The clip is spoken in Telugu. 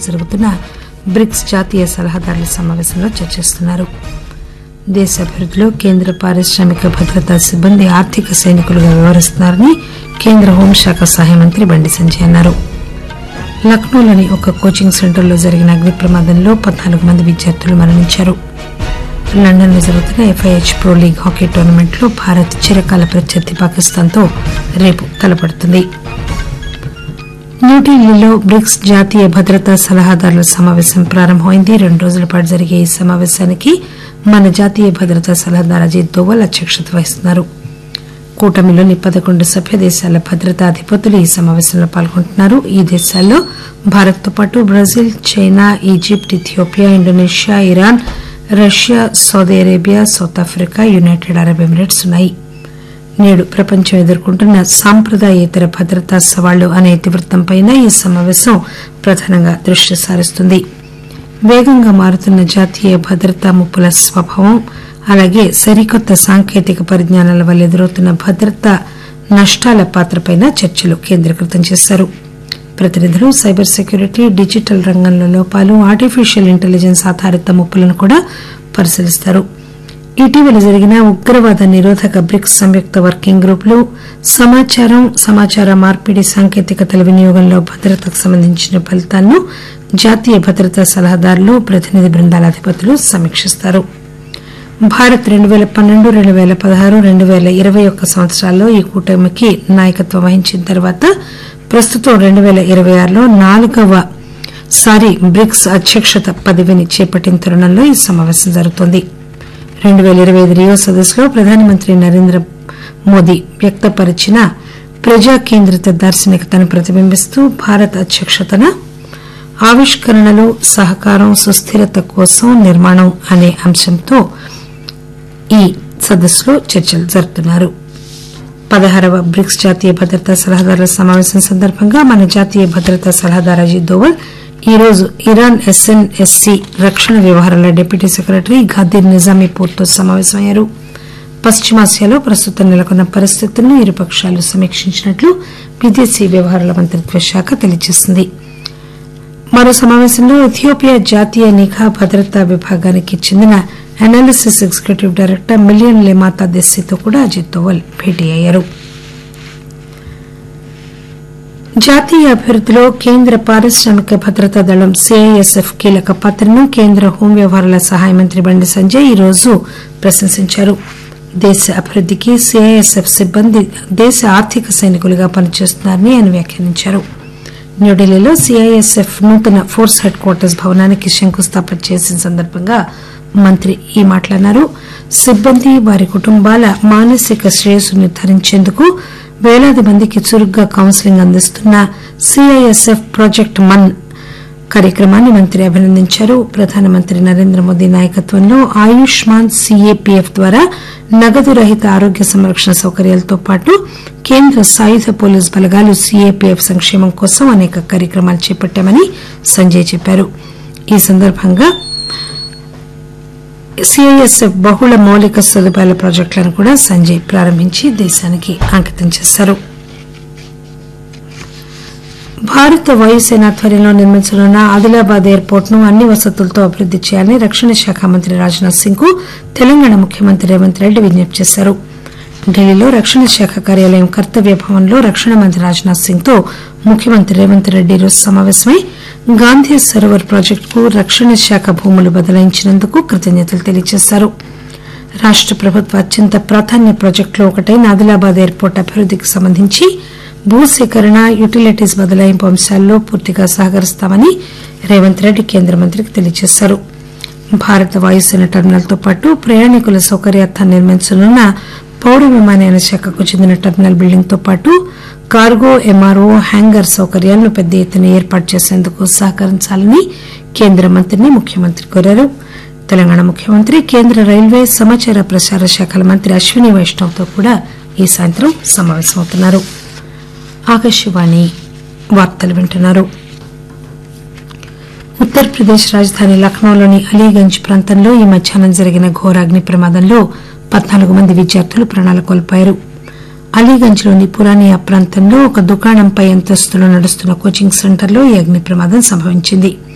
జరుగుతున్న బ్రిక్స్ జాతీయ సలహాదారుల సమావేశంలో చర్చిస్తున్నారు దేశ అభివృద్దిలో కేంద్ర పారిశ్రామిక భద్రతా సిబ్బంది ఆర్థిక సైనికులుగా వ్యవహరిస్తున్నారని కేంద్ర హోంశాఖ సహాయ మంత్రి బండి సంజయ్ అన్నారు లక్నోలోని ఒక కోచింగ్ సెంటర్లో జరిగిన అగ్ని ప్రమాదంలో పద్నాలుగు మంది విద్యార్థులు మరణించారు లండన్ లో జరుగుతున్న FIH pro league hockey tournament లో భారత్ చిరకాల ప్రత్యర్థి పాకిస్తాన్ తో రేపు తలపడుతుంది న్యూఢిల్లీలో బ్రిక్స్ జాతీయ భద్రతా సలహాదారుల సమావేశం ప్రారంభమైంది రెండు రోజుల పాటు జరిగే ఈ సమావేశానికి మన జాతీయ భద్రతా సలహాదారు అజిత్ దోవల్ అధ్యక్షత వహిస్తున్నారు కూటమిలోని పదకొండు సభ్య దేశాల భద్రతా అధిపతులు ఈ సమావేశంలో పాల్గొంటున్నారు ఈ దేశాల్లో భారత్ తో పాటు Brazil China Egypt Ethiopia Indonesia Iran Russia Saudi Arabia South Africa United Arab Emirates ఉన్నాయి నేడు ప్రపంచం ఎదుర్కొంటున్న సాంప్రదాయేతర భద్రతా సవాళ్లు అనే ఇతివృత్తంపై ఈ సమావేశం ప్రధానంగా దృష్టి సారిస్తుంది వేగంగా మారుతున్న జాతీయ భద్రతా ముప్పుల స్వభావం అలాగే సరికొత్త సాంకేతిక పరిజ్ఞానాల వల్ల ఎదురవుతున్న భద్రతా నష్టాల పాత్రపై చర్చలు కేంద్రీకృతం చేశారు ప్రతినిధులు సైబర్ సెక్యూరిటీ డిజిటల్ రంగంలో లోపాలు ఆర్టిఫిషియల్ ఇంటెలిజెన్స్ ఆధారిత ముప్పులను కూడా పరిశీలిస్తారు ఇటీవల జరిగిన ఉగ్రవాద నిరోధక బ్రిక్స్ సంయుక్త వర్కింగ్ గ్రూపులు సమాచారం సమాచార మార్పిడి సాంకేతికతల వినియోగంలో భద్రతకు సంబంధించిన ఫలితాలను జాతీయ భద్రతా సలహాదారులు ప్రతినిధి బృందాల అధిపతులు సమీక్షిస్తారు భారత్ రెండు పేల పన్నెండు రెండు పేల పదహారు రెండు పేల ఇరవై ఒక్క సంవత్సరాల్లో ఈ కూటమికి నాయకత్వం వహించిన తర్వాత ప్రస్తుతం రెండు పేల ఇరవై ఆరులో నాలుగవ సారి బ్రిక్స్ అధ్యక్షత పదవిని చేపట్టిన తరుణంలో ఈ సమావేశం జరుగుతోంది రెండు పేల ఇరవై ఐదు రియో సదస్సులో ప్రధానమంత్రి నరేంద్ర మోదీ వ్యక్తపరిచిన ప్రజా కేంద్రిత దార్శనికతను ప్రతిబింబిస్తూ భారత్ అధ్యక్షతన ఆవిష్కరణలు సహకారం సుస్థిరత కోసం నిర్మాణం అనే అంశంతో ఈ సదస్సులో చర్చలు జరుపుతున్నారు పదహారవ బ్రిక్స్ జాతీయ భద్రతా సలహాదారుల సమావేశం సందర్భంగా మన జాతీయ భద్రతా సలహాదారు అజిత్ దోవల్ ఈ రోజు ఇరాన్ ఎస్ఎన్ఎస్సి రక్షణ వ్యవహారాల డిప్యూటీ సెక్రటరీ ఘాదీర్ నిజామీపూర్తో సమావేశమయ్యారు పశ్చిమాసియాలో ప్రస్తుతం నెలకొన్న పరిస్థితులను ఇరుపక్షాలు సమీక్షించినట్లు విదేశీ వ్యవహారాల మంత్రిత్వ శాఖ తెలియజేసింది మరో సమావేశంలో ఇథియోపియా జాతీయ నిఘా భద్రతా విభాగానికి చెందిన అనాలిసిస్ ఎగ్జిక్యూటివ్ డైరెక్టర్ మిలియన్ లెమాతా దెస్సీతో కూడా అజిత్ దోవల్ భేటీ అయ్యారు జాతీయ అభివృద్దిలో కేంద్ర పారిశ్రామిక భద్రతా దళం సీఐఎస్ఎఫ్ కీలక పాత్రను కేంద్ర హోం వ్యవహారాల సహాయ మంత్రి బండి సంజయ్ ఈ రోజు ప్రశంసించారు దేశ అభివృద్దికి సీఐఎస్ఎఫ్ సిబ్బంది దేశ ఆర్థిక సైనికులుగా పనిచేస్తున్నారని ఆయన వ్యాఖ్యానించారు న్యూఢిల్లీలో సీఐఎస్ఎఫ్ నూతన ఫోర్స్ హెడ్ క్వార్టర్స్ భవనానికి శంకుస్థాపన చేసిన సందర్భంగా మంత్రి ఈ మాటలన్నారు సిబ్బంది వారి కుటుంబాల మానసిక శ్రేయస్సు నిర్ధారించేందుకు వేలాది మందికి చురుగ్గా కౌన్సిలింగ్ అందిస్తున్న సీఐఎస్ఎఫ్ ప్రాజెక్ట్ మన్ కార్యక్రమాన్ని మంత్రి అభినందించారు ప్రధానమంత్రి నరేంద్ర మోదీ నాయకత్వంలో ఆయుష్మాన్ సీఏపీఎఫ్ ద్వారా నగదు రహిత ఆరోగ్య సంరక్షణ సౌకర్యాలతో పాటు కేంద్ర సాయుధ పోలీసు బలగాలు సీఏపీఎఫ్ సంక్షేమం కోసం అనేక కార్యక్రమాలు చేపట్టామని సంజయ్ చెప్పారు ఈ సందర్భంగా సీఐఎస్ఎఫ్ బహుళ మౌలిక సదుపాయాల ప్రాజెక్టులను కూడా సంజయ్ ప్రారంభించి దేశానికి అంకితం చేశారు భారత వాయుసేన ఆధ్వర్యంలో నిర్మించనున్న ఆదిలాబాద్ ఎయిర్పోర్ట్ ను అన్ని వసతులతో అభివృద్ది చేయాలని రక్షణ శాఖ మంత్రి రాజ్నాథ్ సింగ్ కు తెలంగాణ ముఖ్యమంత్రి రేవంత్ రెడ్డి విజ్ఞప్తి చేశారు ఢిల్లీలో రక్షణ శాఖ కార్యాలయం కర్తవ్య భవన్లో రక్షణ మంత్రి రాజ్నాథ్ సింగ్ తో ముఖ్యమంత్రి రేవంత్ రెడ్డి ఈరోజు సమావేశమై గాంధీ సరోవర్ ప్రాజెక్టుకు రక్షణ శాఖ భూములు బదలాయించినందుకు కృతజ్ఞతలు తెలియజేశారు రాష్ట ప్రభుత్వ అత్యంత ప్రాధాన్య ప్రాజెక్టులో ఒకటైన ఆదిలాబాద్ ఎయిర్పోర్ట్ అభివృద్దికి సంబంధించి భూసేకరణ యుటిలిటీస్ బదలాయింపు అంశాల్లో పూర్తిగా సహకరిస్తామని రేవంత్ రెడ్డి కేంద్ర మంత్రికి తెలియజేశారు భారత వాయుసేన టెర్మినల్ తో పాటు ప్రయాణికుల సౌకర్యార్థం నిర్మించనున్న పౌర విమానయాన శాఖకు చెందిన టెర్మినల్ బిల్డింగ్ తో పాటు కార్గో ఎంఆర్ఓ హ్యాంగర్ సౌకర్యాలను పెద్ద ఎత్తున ఏర్పాటు చేసేందుకు సహకరించాలని కేంద్ర మంత్రిని ముఖ్యమంత్రి కోరారు తెలంగాణ ముఖ్యమంత్రి కేంద్ర రైల్వే సమాచార ప్రసార శాఖల మంత్రి అశ్విని వైష్ణవ్ తో కూడా ఈ సాయంత్రం సమావేశమవుతున్నారు ఆకాశవాణి వార్తలు వింటున్నారు ఉత్తరప్రదేశ్ రాజధాని లక్నోలోని అలీగంజ్ ప్రాంతంలో ఈ మధ్యాహ్నం జరిగిన ఘోర అగ్ని ప్రమాదంలో పద్నాలుగు మంది విద్యార్థులు ప్రాణాలు కోల్పోయారు అలీగంజ్ లోని పురానియా ప్రాంతంలో ఒక దుకాణంపై అంతస్తులో నడుస్తున్న కోచింగ్ సెంటర్లో ఈ అగ్ని ప్రమాదం సంభవించింది